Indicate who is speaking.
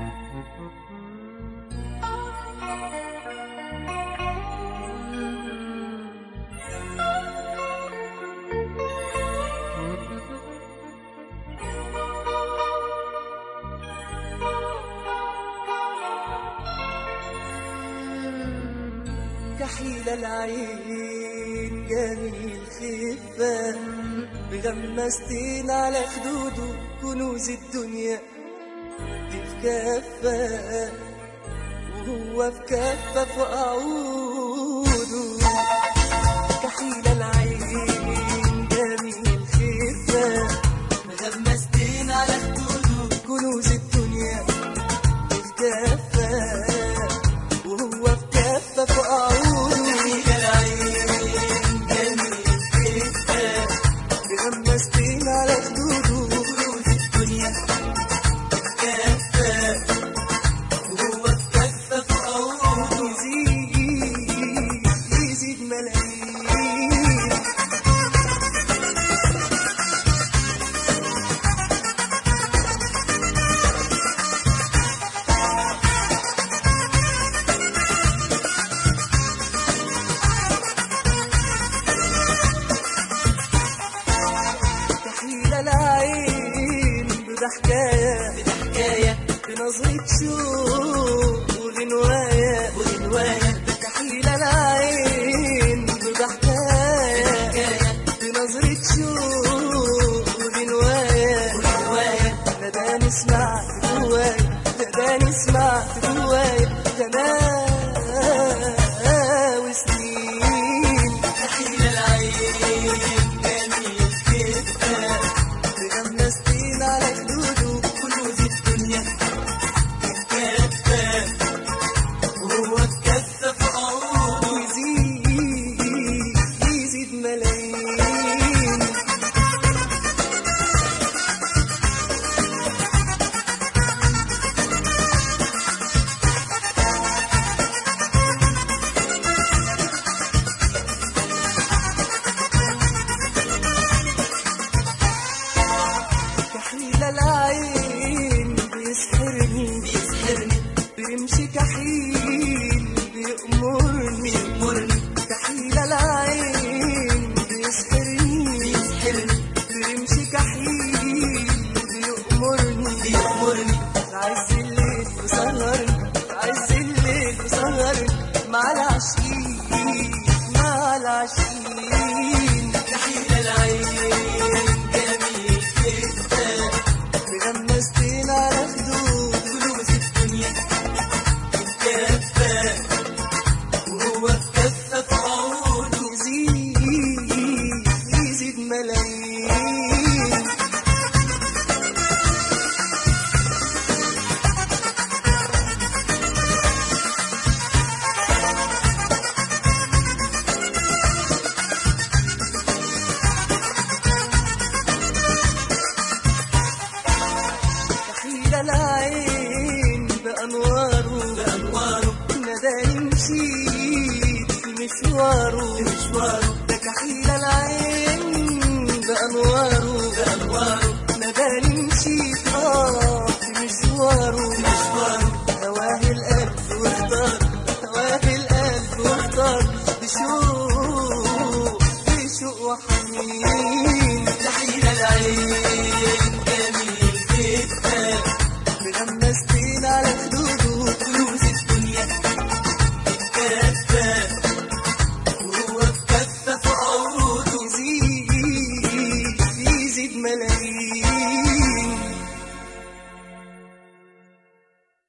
Speaker 1: كحيل العين جميل خفة بغمستين على خدوده كنوز الدنيا دي في كفة وهو في كفة في عوده كحيل العين جميل خفة بغمستين على خدوده كنوز الدنيا دي في كفة وهو في كفة في عوده كحيل العين جميل خفة بغمستين على خدوده كنوز الدنيا كفة وهو في كفة في عوده يزيد يزيد ملايين تحيل العين بضحكاية بضحكاية بنظرة شوق وغنواية وغنواية تحيل العين بضحكاية بنظرة شوق وغنواية وغنواية نداني سمعت جوايا نداني سمعت جوايا غناوي وسنين تحيل العين جميل كده بغمستين على خدوده كنوز الدنيا كفة وهو كفة في عوده يزيد يزيد ملايين كحيل العين بيسحرني بيسحرني بيمشي كحيل بيأمرني بيأمرني كحيل العين بيسحرني بيسحرني بيمشي كحيل بيأمرني بيأمرني في عز الليل بيسهرني في عز الليل بيسهرني مع العشيق مع العشيق كحيل العين جميل جدا بغمستين على خدود كنوز الدنيا كفة وهو في كفة في عوده يزيد يزيد ملايين تحيل العين بأنواره بأنواره نداني مشيت في مشواره في مشواره ده كحيل العين بأنواره بأنواره نداني مشيت اه في مشواره في مشواره هواه القلب واختار هواه القلب واختار بشوق بشوق وحنين تحيل العين جميل جدا بغمستين على خدوده كنوز الدنيا كفة وهو في كفة في عوده يزيد يزيد ملايين